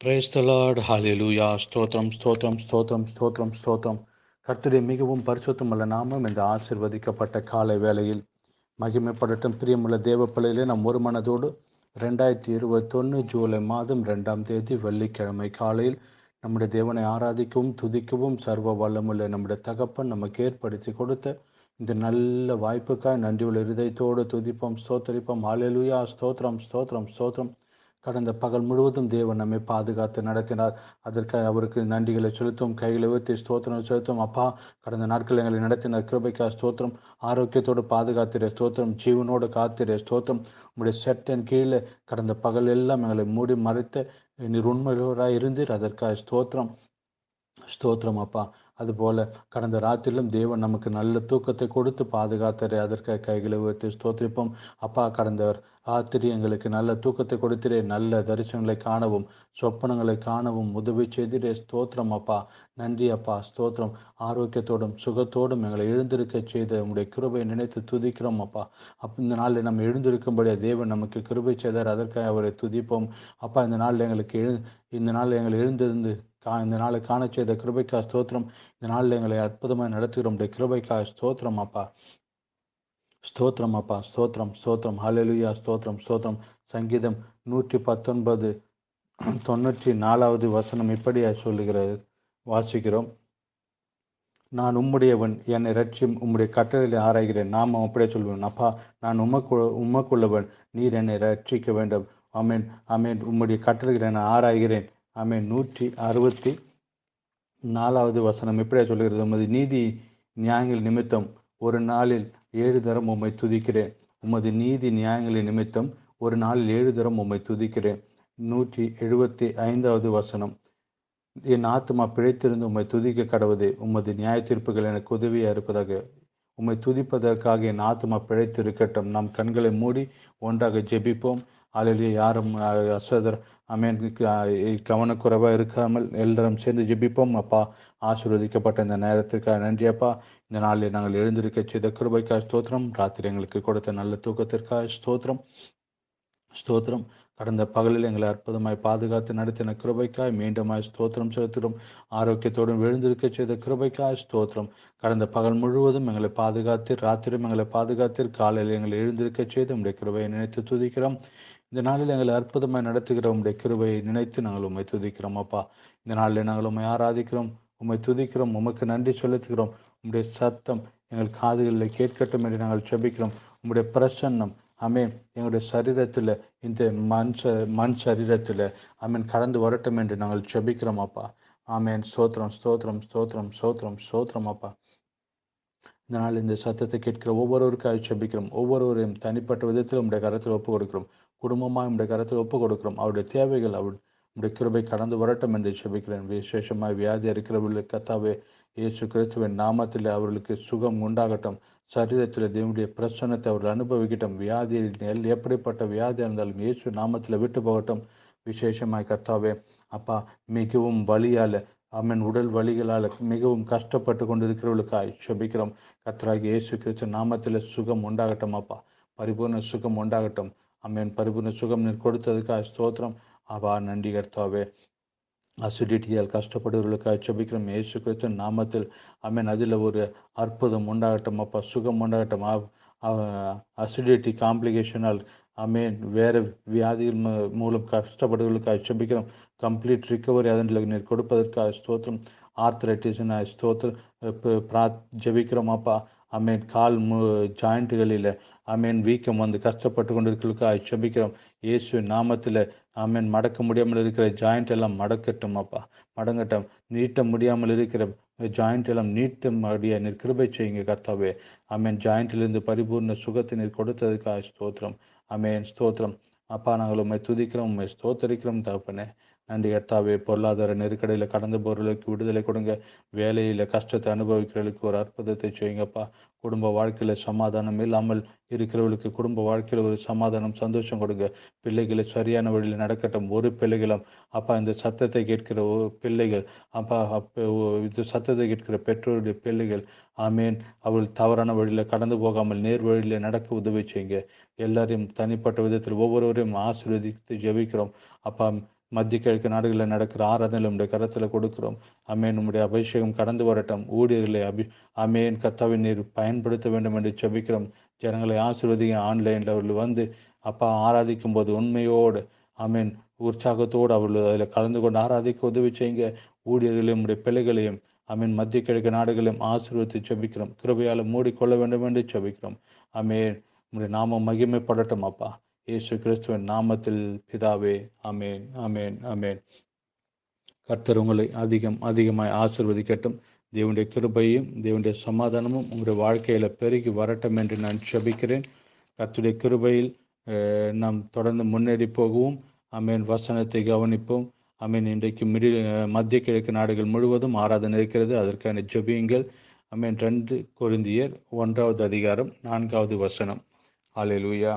Praise the Lord. Hallelujah. ஸ்தோத்திரம் ஸ்தோத்திரம் ஸ்தோத்திரம் ஸ்தோத்திரம் ஸ்தோத்திரம் கர்த்தருடைய மிகவும் பரிசுத்தமுள்ள நாமம் இந்த ஆசிர்வதிக்கப்பட்ட காலை வேளையில் மகிமைப்படட்டும் பிரியமுள்ள தேவ பிள்ளையிலே நம் ஒரு மனதோடு ரெண்டாயிரத்தி இருபத்தொன்று ஜூலை மாதம் ரெண்டாம் தேதி வெள்ளிக்கிழமை காலையில் நம்முடைய தேவனை ஆராதிக்கவும் துதிக்கவும் சர்வ வல்லமுள்ள நம்முடைய தகப்பன் நமக்கு ஏற்படுத்தி கொடுத்த இந்த நல்ல வாய்ப்புக்காய் நன்றியுள்ள இருதயத்தோடு துதிப்போம் ஸ்தோத்தரிப்போம் ஹalleluya ஸ்தோத்திரம் ஸ்தோத்திரம் ஸ்தோத்திரம் கடந்த பகல் முழுவதும் தேவன் நம்மை பாதுகாத்து நடத்தினார் அதற்காக அவருக்கு நன்றிகளை செலுத்தும் கைகளை உயர்த்தி ஸ்தோத்திரம் செலுத்தும் அப்பா கடந்த நாட்கள் எங்களை நடத்தின கிருபைக்கா ஸ்தோத்திரம் ஆரோக்கியத்தோடு பாதுகாத்திர ஸ்தோத்திரம் ஜீவனோடு காத்திர ஸ்தோத்திரம் உங்களுடைய செட்டன் கீழே கடந்த பகல் எல்லாம் எங்களை மூடி மறைத்த நீர் உண்மையோராக இருந்தீர் அதற்காக ஸ்தோத்திரம் ஸ்தோத்திரம் அப்பா அதுபோல கடந்த ராத்திரிலும் தேவன் நமக்கு நல்ல தூக்கத்தை கொடுத்து பாதுகாத்தாரே அதற்காக கைகளை உயர்த்தி ஸ்தோத்திரிப்போம் அப்பா கடந்த ராத்திரி எங்களுக்கு நல்ல தூக்கத்தை கொடுத்திரே நல்ல தரிசனங்களை காணவும் சொப்பனங்களை காணவும் உதவி செய்திரே ஸ்தோத்திரம் அப்பா நன்றி அப்பா ஸ்தோத்திரம் ஆரோக்கியத்தோடும் சுகத்தோடும் எங்களை எழுந்திருக்க செய்த உங்களுடைய கிருபை நினைத்து துதிக்கிறோம் அப்பா அப் இந்த நாளில் நம்ம எழுந்திருக்கும்படியா தேவன் நமக்கு கிருபை செய்தார் அதற்காக அவரை துதிப்போம் அப்பா இந்த நாளில் எங்களுக்கு எழு இந்த நாளில் எங்களை எழுந்திருந்து கா இந்த நாளை காண செய்த கிருபைக்கா ஸ்தோத்திரம் இந்த நாளில் எங்களை அற்புதமாக நடத்துகிறோம் உடைய கிருபைக்கா ஸ்தோத்திரம் அப்பா ஸ்தோத்திரம் அப்பா ஸ்தோத்திரம் ஸ்தோத்திரம் ஹalleluya ஸ்தோத்திரம் ஸ்தோத்திரம் சங்கீதம் நூற்றி பத்தொன்பது தொண்ணூற்றி நாலாவது வசனம் இப்படியாக சொல்லுகிறது வாசிக்கிறோம் நான் உம்முடையவன் என்னை ரட்சியும் உம்முடைய கட்டளைகளை ஆராய்கிறேன் நாம் அப்படியே சொல்வேன் அப்பா நான் உமக்கு உமக்குள்ளவன் நீர் என்னை ரட்சிக்க வேண்டும் அமேன் அமேன் உம்முடைய கட்டளைகளை நான் ஆராய்கிறேன் அமேன் நூற்றி அறுபத்தி நாலாவது வசனம் இப்படியே சொல்லுகிறது உமது நீதி நியாயங்கள் நிமித்தம் ஒரு நாளில் ஏழு தரம் உம்மை துதிக்கிறேன் உமது நீதி நியாயங்களின் நிமித்தம் ஒரு நாளில் ஏழு தரம் உம்மை துதிக்கிறேன் நூற்றி எழுபத்தி ஐந்தாவது வசனம் என் ஆத்மா பிழைத்திருந்து உம்மை துதிக்க கடவுது உமது நியாய தீர்ப்புகள் எனக்கு உதவியாக இருப்பதாக உம்மை துதிப்பதற்காக என் ஆத்மா பிழைத்திருக்கட்டும் நம் கண்களை மூடி ஒன்றாக ஜெபிப்போம் அதில் யாரும் அசதர் அமேன் கவனக்குறைவாக இருக்காமல் எல்லாரும் சேர்ந்து ஜெபிப்போம் அப்பா ஆசீர்வதிக்கப்பட்ட இந்த நேரத்திற்காக நன்றி அப்பா இந்த நாளில் நாங்கள் எழுந்திருக்க செய்த கிருபைக்காக ஸ்தோத்திரம் ராத்திரி எங்களுக்கு கொடுத்த நல்ல தூக்கத்திற்காக ஸ்தோத்திரம் ஸ்தோத்திரம் கடந்த பகலில் எங்களை அற்புதமாய் பாதுகாத்து நடத்தின கிருபைக்காய் மீண்டுமாய் ஸ்தோத்திரம் செலுத்துகிறோம் ஆரோக்கியத்தோடும் எழுந்திருக்க செய்த கிருபைக்காய் ஸ்தோத்திரம் கடந்த பகல் முழுவதும் எங்களை பாதுகாத்து ராத்திரியும் எங்களை பாதுகாத்து காலையில் எங்களை எழுந்திருக்க செய்து உடைய கிருபையை நினைத்து துதிக்கிறோம் இந்த நாளில் எங்களை அற்புதமாய் நடத்துகிற உடைய கிருபையை நினைத்து நாங்கள் உண்மை துதிக்கிறோம் அப்பா இந்த நாளில் நாங்கள் உண்மை ஆராதிக்கிறோம் உண்மை துதிக்கிறோம் உமக்கு நன்றி செலுத்துகிறோம் உம்முடைய சத்தம் எங்கள் காதுகளில் கேட்கட்டும் என்று நாங்கள் செபிக்கிறோம் உம்முடைய பிரசன்னம் அமேன் எங்களுடைய சரீரத்தில் இந்த மண் ச மண் சரீரத்தில் அமீன் கடந்து வரட்டும் என்று நாங்கள் செபிக்கிறோம் அப்பா ஆமேன் ஸ்தோத்திரம் ஸ்தோத்திரம் ஸ்தோத்திரம் ஸ்தோத்திரம் ஸ்தோத்திரம் அப்பா இந்த நாள் இந்த சத்தத்தை கேட்கிற ஒவ்வொருவருக்காக செபிக்கிறோம் ஒவ்வொருவரையும் தனிப்பட்ட விதத்தில் உடைய கரத்தில் ஒப்பு கொடுக்கிறோம் குடும்பமாக உடைய கரத்தில் ஒப்பு கொடுக்கிறோம் அவருடைய தேவைகள் அவர் உடைய கிருபை கடந்து வரட்டும் என்று செபிக்கிறேன் விசேஷமாக வியாதி இருக்கிறவர்களுக்கு கத்தாவே இயேசு கிறிஸ்துவின் நாமத்தில் அவர்களுக்கு சுகம் உண்டாகட்டும் சரீரத்தில் தேவனுடைய பிரச்சனத்தை அவர்கள் அனுபவிக்கட்டும் வியாதியில் எப்படிப்பட்ட வியாதி இருந்தாலும் இயேசு நாமத்தில் விட்டு போகட்டும் விசேஷமாய் கர்த்தாவே அப்பா மிகவும் வலியால் அம்மன் உடல் வலிகளால் மிகவும் கஷ்டப்பட்டு கொண்டிருக்கிறவர்களுக்காய் செபிக்கிறோம் கர்த்தராகி இயேசு கிறிஸ்து நாமத்தில் சுகம் உண்டாகட்டும் அப்பா பரிபூர்ண சுகம் உண்டாகட்டும் அம்மன் பரிபூர்ண சுகம் நீர் கொடுத்ததுக்காக ஸ்தோத்திரம் அப்பா நன்றி கர்த்தாவே அசிடிட்டியால் கஷ்டப்படுவர்களுக்காக செபிக்கிறோம் இயேசு கிறிஸ்து நாமத்தில் அமீன் அதில் ஒரு அற்புதம் உண்டாகட்டும் அப்பா சுகம் உண்டாகட்டும் அசிடிட்டி காம்ப்ளிகேஷனால் அமீன் வேறு வியாதிகள் மூலம் கஷ்டப்படுவர்களுக்காக செபிக்கிறோம் கம்ப்ளீட் ரிக்கவரி அதனில் நீர் கொடுப்பதற்காக ஸ்தோத்திரம் ஆர்த்தரைட்டிஸ்னா ஸ்தோத்திரம் பிரா ஜெபிக்கிறோம் அப்பா அமீன் கால் மு ஜாயிண்ட்டுகளில் அமீன் வீக்கம் வந்து கஷ்டப்பட்டு கொண்டிருக்கிறதுக்காக செபிக்கிறோம் இயேசு நாமத்தில் அமீன் மடக்க முடியாமல் இருக்கிற ஜாயிண்ட் எல்லாம் மடக்கட்டும் அப்பா மடங்கட்டும் நீட்ட முடியாமல் இருக்கிற ஜாயிண்ட் எல்லாம் நீட்ட முடிய நீர் கிருபை செய்யுங்க கர்த்தாவே அமீன் ஜாயிண்டிலிருந்து பரிபூர்ண சுகத்தை நீர் கொடுத்ததுக்காக ஸ்தோத்திரம் அமேன் ஸ்தோத்திரம் அப்பா நாங்கள் உண்மை துதிக்கிறோம் உண்மை ஸ்தோத்தரிக்கிறோம் தகப்பனே நன்றி கர்த்தாவே பொருளாதார நெருக்கடியில் கடந்த போர்களுக்கு விடுதலை கொடுங்க வேலையில் கஷ்டத்தை அனுபவிக்கிறவர்களுக்கு ஒரு அற்புதத்தை செய்யுங்கப்பா குடும்ப வாழ்க்கையில் சமாதானம் இல்லாமல் இருக்கிறவர்களுக்கு குடும்ப வாழ்க்கையில் ஒரு சமாதானம் சந்தோஷம் கொடுங்க பிள்ளைகளை சரியான வழியில் நடக்கட்டும் ஒரு பிள்ளைகளும் அப்பா இந்த சத்தத்தை கேட்கிற பிள்ளைகள் அப்பா அப்போ இது சத்தத்தை கேட்கிற பெற்றோருடைய பிள்ளைகள் ஆமேன் அவள் தவறான வழியில் கடந்து போகாமல் நேர் வழியில் நடக்க உதவி செய்யுங்க எல்லாரையும் தனிப்பட்ட விதத்தில் ஒவ்வொருவரையும் ஆசீர்வதித்து ஜெபிக்கிறோம் அப்பா மத்திய கிழக்கு நாடுகளில் நடக்கிற ஆராதனை உடைய கரத்தில் கொடுக்கிறோம் அமேன் உம்முடைய அபிஷேகம் கடந்து வரட்டும் ஊழியர்களை அபி அமேன் கத்தாவை நீர் பயன்படுத்த வேண்டும் என்று செபிக்கிறோம் ஜனங்களை ஆசீர்வதிங்க ஆன்லைனில் அவர்கள் வந்து அப்பா ஆராதிக்கும் போது உண்மையோடு அமேன் உற்சாகத்தோடு அவர்கள் அதில் கலந்து கொண்டு ஆராதிக்க உதவி செய்யுங்க ஊழியர்களையும் உடைய பிள்ளைகளையும் அமீன் மத்திய கிழக்கு நாடுகளையும் ஆசீர்வதித்து செபிக்கிறோம் கிருபையால் மூடிக்கொள்ள வேண்டும் என்று செபிக்கிறோம் அமேன் உடைய நாமம் மகிமைப்படட்டும் அப்பா இயேசு கிறிஸ்துவின் நாமத்தில் பிதாவே அமேன் அமேன் அமேன் கர்த்தர் உங்களை அதிகம் அதிகமாய் ஆசிர்வதிக்கட்டும் தேவனுடைய கிருபையும் தேவனுடைய சமாதானமும் உங்களுடைய வாழ்க்கையில் பெருகி வரட்டும் என்று நான் செபிக்கிறேன் கர்த்தருடைய கிருபையில் அஹ், நாம் தொடர்ந்து முன்னேறி போகவும் அமேன் வசனத்தை கவனிப்போம் அமீன் இன்றைக்கு மிடி மத்திய கிழக்கு நாடுகள் முழுவதும் ஆராதனை இருக்கிறது அதற்கான ஜெபியுங்கள் அமீன் ரெண்டு கொரிந்தியர் ஒன்றாவது அதிகாரம் நான்காவது வசனம் ஹalleluya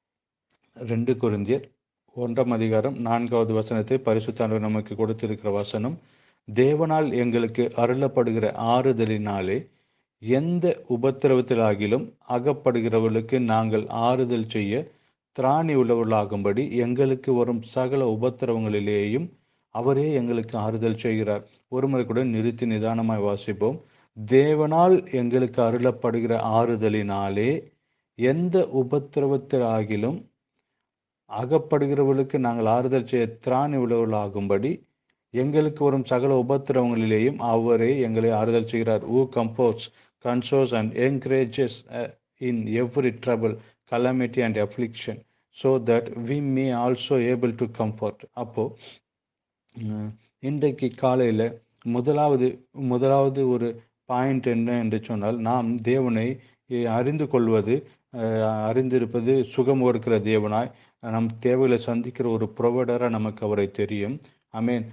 ரெண்டு கொரிந்தியர் ஒன்றாம் அதிகாரம் நான்காவது வசனத்தை பரிசுத்தாண்டவர் நமக்கு கொடுத்திருக்கிற வசனம் தேவனால் எங்களுக்கு அருளப்படுகிற ஆறுதலினாலே எந்த உபத்திரவத்திலாகிலும் அகப்படுகிறவர்களுக்கு நாங்கள் ஆறுதல் செய்ய திராணி உள்ளவர்களாகும்படி எங்களுக்கு வரும் சகல உபத்திரவங்களிலேயும் அவரே எங்களுக்கு ஆறுதல் செய்கிறார் ஒருமுறை கூட நிறுத்தி நிதானமாய் வாசிப்போம் தேவனால் எங்களுக்கு அருளப்படுகிற ஆறுதலினாலே எந்த உபத்திரவத்திலாகிலும் அகப்படுகிறவர்களுக்கு நாங்கள் ஆறுதல் செய்ய திராணி உள்ளவர்களாகும்படி எங்களுக்கு வரும் சகல உபத்திரவங்களிலேயும் அவரே எங்களை ஆறுதல் செய்கிறார் who comforts consoles and encourages in every trouble calamity and affliction so that we may also able to comfort அப்போ அஹ், இன்றைக்கு காலையில் முதலாவது முதலாவது ஒரு பாயிண்ட் என்ன என்று சொன்னால் நாம் தேவனை அஹ், அறிந்து கொள்வது அஹ், அறிந்திருப்பது சுகம் கொடுக்கிற தேவனாய் நம் தேவைகளை சந்திக்கிற ஒரு ப்ரொவைடராக நமக்கு அவரை தெரியும் அமேன்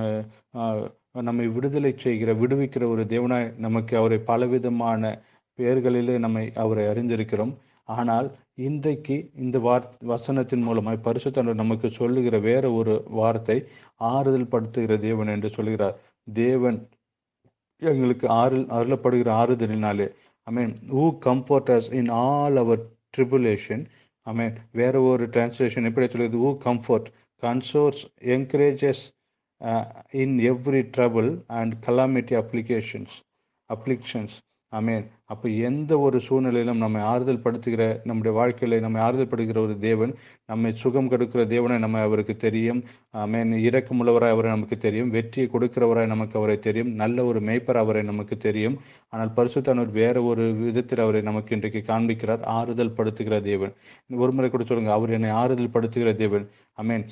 நம்மை விடுதலை செய்கிற விடுவிக்கிற ஒரு தேவனாய் நமக்கு அவரை பலவிதமான பெயர்களிலே நம்மை அவரை அறிந்திருக்கிறோம் ஆனால் இன்றைக்கு இந்த வார் வசனத்தின் மூலமாய் பரிசுத்தண்டர் நமக்கு சொல்லுகிற வேற ஒரு வார்த்தை ஆறுதல் படுத்துகிற தேவன் என்று சொல்கிறார் தேவன் எங்களுக்கு ஆறுதல் அருளப்படுகிற ஆறுதலினாலே I mean who comfort us in all our tribulation I mean வேற ஒரு டிரான்ஸ்லேஷன் எப்படி சொல்லுது who comfort consoles encourages in every trouble and calamity afflictions afflictions ஆமேன் அப்போ எந்த ஒரு சூழ்நிலையிலும் நம்மை ஆறுதல் படுத்துகிற நம்முடைய வாழ்க்கையில நம்மை ஆறுதல் படுகிற ஒரு தேவன் நம்மை சுகம் கொடுக்கிற தேவனை நம்ம அவருக்கு தெரியும் ஆமேன் இரக்கமுள்ளவராய் அவரை நமக்கு தெரியும் வெற்றியை கொடுக்கிறவராய் நமக்கு அவரை தெரியும் நல்ல ஒரு மேய்ப்பர் அவரை நமக்கு தெரியும் ஆனால் பரிசுத்தானவர் வேற ஒரு விதத்தில் அவரை நமக்கு இன்றைக்கு காண்பிக்கிறார் ஆறுதல் படுத்துகிற தேவன் ஒரு முறை கூட சொல்லுங்க அவர் என்னை ஆறுதல் படுத்துகிற தேவன் ஆமேன்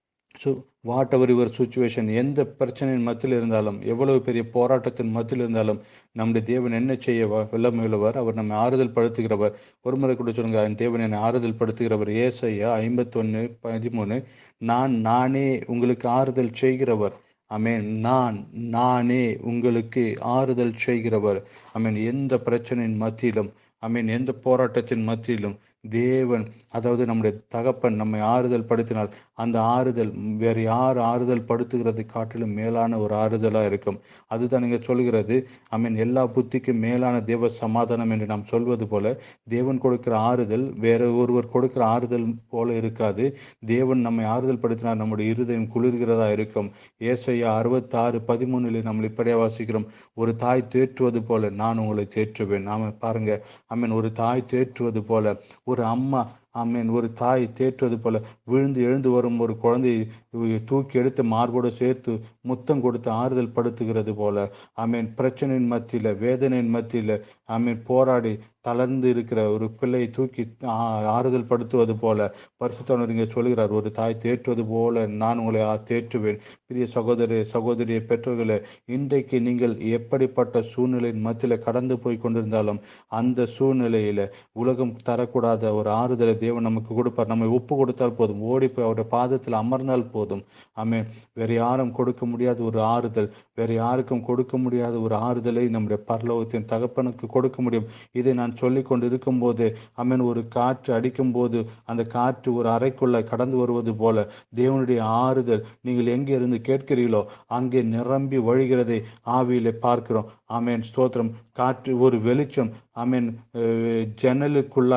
so whatever your situation எந்த பிரச்சனையின் மத்தியில் இருந்தாலும் எவ்வளவு பெரிய போராட்டத்தின் மத்தியில் இருந்தாலும் நம்முடைய தேவன் என்ன செய்ய வ- வல்லமையுள்ளவர் அவர் நம்மை ஆறுதல் படுத்துகிறவர் ஒரு முறை கூட சொல்லுங்க என் தேவன் என்னை ஆறுதல் படுத்துகிறவர் ஏசையா ஐம்பத்தொன்று பதிமூணு நான் நானே உங்களுக்கு ஆறுதல் செய்கிறவர் அமேன் நான் நானே உங்களுக்கு ஆறுதல் செய்கிறவர் அமேன் எந்த பிரச்சனையின் மத்தியிலும் அமீன் எந்த போராட்டத்தின் மத்தியிலும் தேவன் அதாவது நம்முடைய தகப்பன் நம்மை ஆறுதல் படுத்தினால் அந்த ஆறுதல் வேறு யார் ஆறுதல் படுத்துகிறது காட்டிலும் மேலான ஒரு ஆறுதலாக இருக்கும் அதுதான் இங்கே சொல்கிறது ஐ மீன் எல்லா புத்திக்கும் மேலான தேவ சமாதானம் என்று நாம் சொல்வது போல தேவன் கொடுக்கிற ஆறுதல் வேற ஒருவர் கொடுக்கிற ஆறுதல் போல இருக்காது தேவன் நம்மை ஆறுதல் படுத்தினால் நம்முடைய இருதயம் குளிர்கிறதா இருக்கும் ஏசையா அறுபத்தாறு பதிமூணுல நம்ம இப்படியே வாசிக்கிறோம் ஒரு தாய் தேற்றுவது போல நான் உங்களை தேற்றுவேன் நாம பாருங்க ஐ மீன் ஒரு தாய் தேற்றுவது போல ஒரு அம்மா ஆமீன் ஒரு தாய் தேற்றுவது போல விழுந்து எழுந்து வரும் ஒரு குழந்தையை தூக்கி எடுத்து மார்போடு சேர்த்து முத்தம் கொடுத்து ஆறுதல் படுத்துகிறது போல ஆமீன் பிரச்சனையின் மத்தியில் வேதனையின் மத்தியில் ஆமீன் போராடி தளர்ந்து இருக்கிற ஒரு பிள்ளையை தூக்கி ஆ- ஆறுதல் படுத்துவது போல பரிசுத்தவர் இங்கே சொல்கிறார் ஒரு தாய் தேற்றுவது போல நான் உங்களை ஆ- தேற்றுவேன் பிரிய சகோதரி சகோதரிய பெற்றோர்களே இன்றைக்கு நீங்கள் எப்படிப்பட்ட சூழ்நிலையின் மத்தியில் கடந்து போய் கொண்டிருந்தாலும் அந்த சூழ்நிலையில உலகம் தரக்கூடாத ஒரு ஆறுதலை தேவன் நமக்கு கொடுப்பார் நம்ம ஒப்பு கொடுத்தால் போதும் ஓடி போய் அவருடைய பாதத்தில் அமர்ந்தால் போதும் ஆமென் வேற யாரும் கொடுக்க முடியாத ஒரு ஆறுதல் வேற யாருக்கும் கொடுக்க முடியாத ஒரு ஆறுதலை நம்முடைய பரலோகத்தின் தகப்பனுக்கு கொடுக்க முடியும் இதை நான் சொல்லி கொண்டு இருக்கும்போது ஆமென் ஒரு காற்று அடிக்கும் போது அந்த காற்று ஒரு அறைக்குள்ள கடந்து வருவது போல தேவனுடைய ஆறுதல் நீங்கள் எங்கே இருந்து கேட்கிறீர்களோ அங்கே நிரம்பி வழிகிறதை ஆவியிலே பார்க்கிறோம் ஆமென் ஸ்தோத்திரம் காற்று ஒரு வெளிச்சம் ஆமென் அஹ், ஜன்னலுக்குள்ளாய்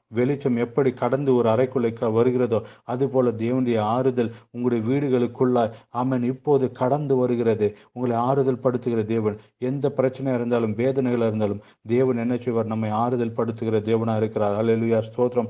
வெளிச்சம் எப்படி கடந்து ஒரு அறைக்குள்ளே க- வருகிறதோ அதுபோல தேவனுடைய ஆறுதல் உங்களுடைய வீடுகளுக்குள்ளாய் ஆமென் இப்போது கடந்து வருகிறது உங்களை ஆறுதல் படுத்துகிற தேவன் எந்த பிரச்சனையாக இருந்தாலும் வேதனைகளாக இருந்தாலும் தேவன் என்ன செய்வார் நம்மை ஆறுதல் படுத்துகிற தேவனாக இருக்கிறார் அல்லேலூயா ஸ்தோத்திரம்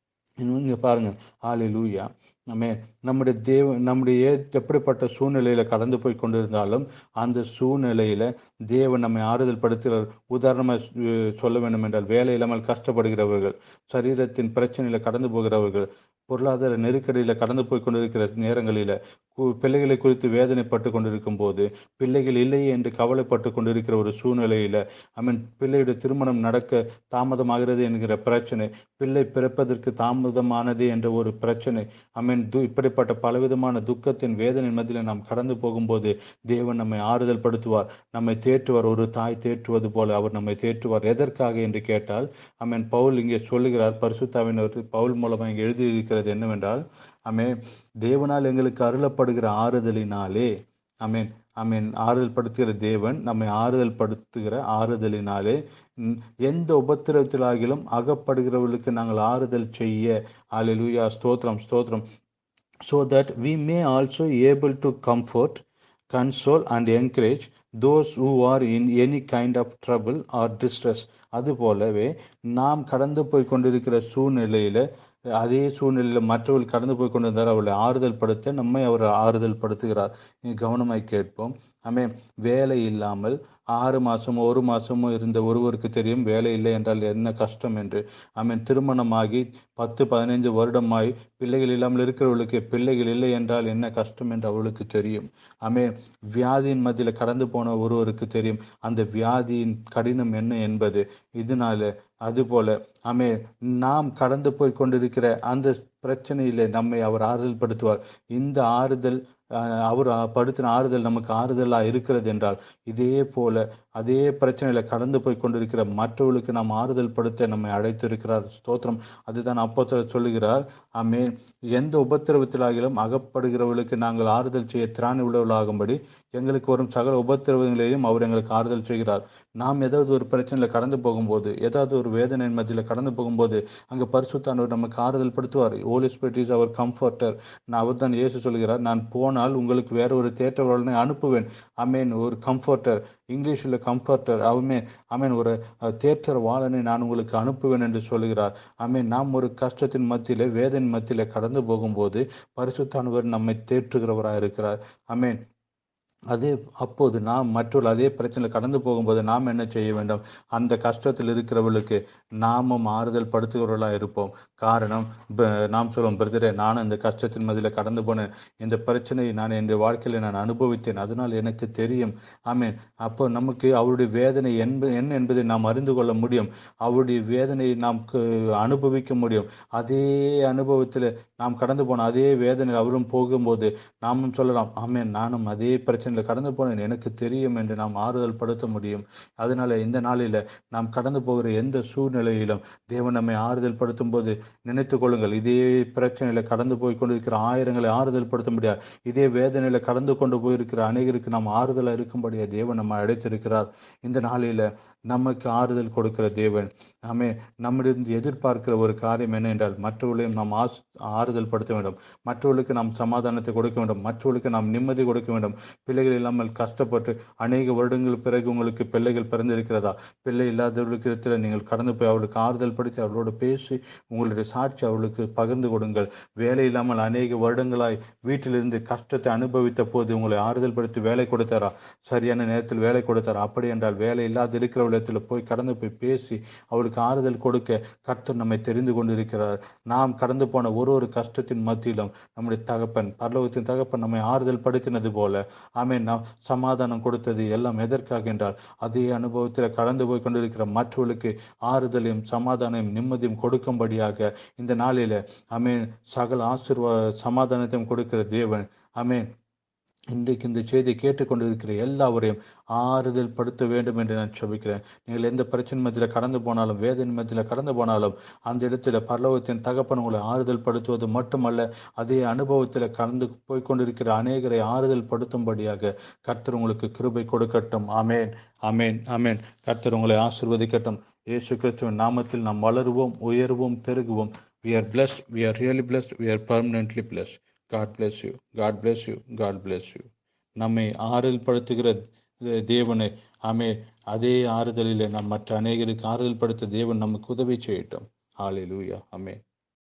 இங்க பாருங்க ஆலே லூயா நம்ம நம்முடைய தேவ நம்முடைய எப்படிப்பட்ட சூழ்நிலையில கடந்து போய் கொண்டிருந்தாலும் அந்த சூழ்நிலையில தேவன் நம்மை ஆறுதல் படுத்துகிறார் உதாரணமா அஹ், சொல்ல வேண்டும் என்றால் வேலை இல்லாமல் கஷ்டப்படுகிறவர்கள் சரீரத்தின் பிரச்சனையில கடந்து போகிறவர்கள் பொருளாதார நெருக்கடியில கடந்து போய் கொண்டிருக்கிற நேரங்களில கு- பிள்ளைகளை குறித்து வேதனைப்பட்டு கொண்டிருக்கும் போது பிள்ளைகள் இல்லையே என்று கவலைப்பட்டு கொண்டிருக்கிற ஒரு சூழ்நிலையில ஐ மீன் பிள்ளையுடைய திருமணம் நடக்க தாமதமாகிறது என்கிற பிரச்சனை பிள்ளை பிறப்பதற்கு தாமதமானது என்ற ஒரு பிரச்சனை ஐ மீன் து இப்படிப்பட்ட பலவிதமான துக்கத்தின் வேதனை மத்தியில் நாம் கடந்து போகும்போது தேவன் நம்மை ஆறுதல் படுத்துவார் நம்மை தேற்றுவார் ஒரு தாய் தேற்றுவது போல அவர் நம்மை தேற்றுவார் எதற்காக என்று கேட்டால் ஐ மீன் பவுல் இங்கே சொல்லுகிறார் பரிசுத்தாவின் பவுல் மூலமாக இங்கே எழுதியிருக்கிறது என்னவென்றால் ஆமே தேவனால் எங்களுக்கு அருளப்படுகிற ஆறுதலினாலே ஆமென் ஆமென் ஆறுதல் படுத்துகிற தேவன் நம்மை ஆறுதல் படுத்துகிற ஆறுதலினாலே ம், எந்த உபத்திரவத்திலாகிலும் அகப்படுகிறவர்களுக்கு நாங்கள் ஆறுதல் செய்ய அல்லேலூயா ஸ்தோத்திரம் ஸ்தோத்திரம் so that we may also able to comfort console and encourage those who are in any kind of trouble or distress அதுபோலவே நாம் கடந்து போய் கொண்டிருக்கிற சூழ்நிலையில அதே சூழ்நிலையில மற்றவர்கள் கடந்து போய் கொண்டிருந்தார் அவர்களை ஆறுதல் படுத்த நம்மை அவர் ஆறுதல் படுத்துகிறார் நீ கவனமாய் கேட்போம் ஆமே வேலை இல்லாமல் ஆறு மாசமோ ஒரு மாசமோ இருந்த ஒருவருக்கு தெரியும் வேலை இல்லை என்றால் என்ன கஷ்டம் என்று ஆமீன் திருமணமாகி பத்து பதினைந்து வருடமாய் பிள்ளைகள் இல்லாமல் இருக்கிறவர்களுக்கு பிள்ளைகள் இல்லை என்றால் என்ன கஷ்டம் என்று அவர்களுக்கு தெரியும் ஆமே வியாதியின் மத்தியில் கடந்து போன ஒருவருக்கு தெரியும் அந்த வியாதியின் கடினம் என்ன என்பது இதனால அதுபோல ஆமே நாம் கடந்து போய் கொண்டிருக்கிற அந்த பிரச்சனையிலே நம்மை அவர் ஆறுதல் படுத்துவார் இந்த ஆறுதல் அஹ், அவர் படுத்தின ஆறுதல் நமக்கு ஆறுதலாக இருக்கிறது என்றால் இதே போல அதே பிரச்சனையில கடந்து போய் கொண்டிருக்கிற மற்றவர்களுக்கு நாம் ஆறுதல் படுத்த நம்மை அழைத்திருக்கிறார் ஸ்தோத்திரம் அதுதான் அப்போ சொல்லுகிறார் ஆமே எந்த உபத்திரவத்திலாகிலும் அகப்படுகிறவர்களுக்கு நாங்கள் ஆறுதல் செய்ய திராணி உள்ளவர்களாகும்படி எங்களுக்கு வரும் சகல உபத்திரவங்களையும் அவர் எங்களுக்கு ஆறுதல் செய்கிறார் நாம் ஏதாவது ஒரு பிரச்சனையில கடந்து போகும்போது ஏதாவது ஒரு வேதனையின் மத்தியில் கடந்து போகும்போது அங்கே பரிசுத்தானவர் நமக்கு ஆறுதல் படுத்துவார் Holy Spirit is our comforter நான் அவர் தான் இயேசு சொல்கிறார் நான் போனால் உங்களுக்கு வேற ஒரு தேற்றவர்களை அனுப்புவேன் அமேன் ஒரு கம்ஃபர்டர் இங்கிலீஷில் கம்ஃபர்டர் அவமே அமேன் ஒரு அஹ், தேற்றர் வாளனை நான் உங்களுக்கு அனுப்புவேன் என்று சொல்கிறார் அமேன் நாம் ஒரு கஷ்டத்தின் மத்தியிலே வேதனை மத்தியிலே கடந்து போகும்போது பரிசுத்தானவர் நம்மை தேற்றுகிறவராக இருக்கிறார் அமேன் அதே அப்போது நாம் மற்றொரு அதே பிரச்சனையில் கடந்து போகும்போது நாம் என்ன செய்ய வேண்டும் அந்த கஷ்டத்தில் இருக்கிறவர்களுக்கு நாமும் ஆறுதல் படுத்துகிறவர்களாக இருப்போம் காரணம் ப- நாம் சொல்லுவோம் பிரதரே நானும் இந்த கஷ்டத்தின் மதியில் கடந்து போனேன் இந்த பிரச்சனையை நான் என் வாழ்க்கையில் நான் அனுபவித்தேன் அதனால் எனக்கு தெரியும் ஆமீன் அப்போ நமக்கு அவருடைய வேதனை என்ப என்ன என்பதை நாம் அறிந்து கொள்ள முடியும் அவருடைய வேதனையை நாம் கு- அனுபவிக்க முடியும் அதே அனுபவத்தில் நாம் கடந்து போன அதே வேதனை அவரும் போகும்போது நாமும் சொல்லலாம் ஆமேன் நானும் அதே பிரச்சனையில் கடந்து போனேன் எனக்கு தெரியும் என்று நாம் ஆறுதல் படுத்த முடியும் அதனால இந்த நாளில் நாம் கடந்து போகிற எந்த சூழ்நிலையிலும் தேவன் நம்மை ஆறுதல் படுத்தும் போது நினைத்துக் கொள்ளுங்கள் இதே பிரச்சனையில கடந்து போய் கொண்டிருக்கிற ஆயிரங்களை ஆறுதல் படுத்த முடியாது இதே வேதனையில கடந்து கொண்டு போயிருக்கிற அநேகருக்கு நாம் ஆறுதலாக இருக்கும்படியா தேவன் நம்மை அழைத்திருக்கிறார் இந்த நாளில நமக்கு ஆறுதல் கொடுக்கிற தேவன் நாமே நம்மிடம் எதிர்பார்க்கிற ஒரு காரியம் என்ன என்றால் மற்றவர்களையும் நாம் ஆஸ் ஆறுதல் படுத்த வேண்டும் மற்றவர்களுக்கு நாம் சமாதானத்தை கொடுக்க வேண்டும் மற்றவர்களுக்கு நாம் நிம்மதி கொடுக்க வேண்டும் பிள்ளைகள் இல்லாமல் கஷ்டப்பட்டு அநேக வருடங்கள் பிறகு உங்களுக்கு பிள்ளைகள் பிறந்திருக்கிறதா பிள்ளை இல்லாதவர்களுக்கு இடத்துல நீங்கள் கடந்து போய் அவர்களுக்கு ஆறுதல் படுத்தி அவர்களோடு பேசி உங்களுடைய சாட்சி அவர்களுக்கு பகிர்ந்து கொடுங்கள் வேலை இல்லாமல் அநேக வருடங்களாய் வீட்டிலிருந்து கஷ்டத்தை அனுபவித்த போது உங்களை ஆறுதல் படுத்தி வேலை கொடுத்தாரா சரியான நேரத்தில் வேலை கொடுத்தாரா அப்படி என்றால் வேலை இல்லாத இருக்கிற இடத்துல போய் கடந்து போய் பேசி அவளுக்கு ஆறுதல் கொடுக்க கர்த்தர் நம்மை தெரிந்து கொண்டிருக்கிறார் நாம் கடந்து போன ஒரு ஒரு கஷ்டத்தின் மத்தியிலும் நம்முடைய தகப்பன் பரலோகத்தின் தகப்பன் நம்மை ஆறுதல் படுத்தினது போல ஆமென் நாம் சமாதானம் கொடுத்தது எல்லாம் எதற்காக என்றால் அதே அனுபவத்தில் கடந்து போய் கொண்டிருக்கிற மற்றவர்களுக்கு ஆறுதலையும் சமாதானத்தையும் நிம்மதியும் கொடுக்கும்படியாக இந்த நாளில ஆமென் சகல ஆசீர்வா சமாதானத்தையும் கொடுக்கிற தேவன் ஆமென் இன்றைக்கு இந்த செய்தியை கேட்டுக்கொண்டிருக்கிற எல்லாவரையும் ஆறுதல் படுத்த வேண்டும் என்று நான் சொல்லிக்கிறேன் நீங்கள் எந்த பிரச்சனை மத்தியில் கடந்து போனாலும் வேதனை மத்தியில் கடந்து போனாலும் அந்த இடத்துல பரலோகத்தின் தகப்பன் உங்களை ஆறுதல் படுத்துவது மட்டுமல்ல அதே அனுபவத்தில் கடந்து போய் கொண்டிருக்கிற அநேகரை ஆறுதல் படுத்தும்படியாக கர்த்தர் உங்களுக்கு கிருபை கொடுக்கட்டும் ஆமேன் ஆமேன் ஆமேன் கர்த்தர் உங்களை ஆசிர்வதிக்கட்டும் இயேசு கிறிஸ்துவின் நாமத்தில் நாம் வளருவோம் உயர்வோம் பெருகுவோம் we are blessed we are really blessed we are permanently blessed god bless you god bless you god bless you நம்மை ஆறுதல் படுத்துகிற தே- தேவனை ஆமே அதே ஆறுதலில் நம் மற்ற அநேகருக்கு ஆறுதல் படுத்த தேவன் நமக்கு உதவி செய்யட்டும் ஹalleluya ஆமென்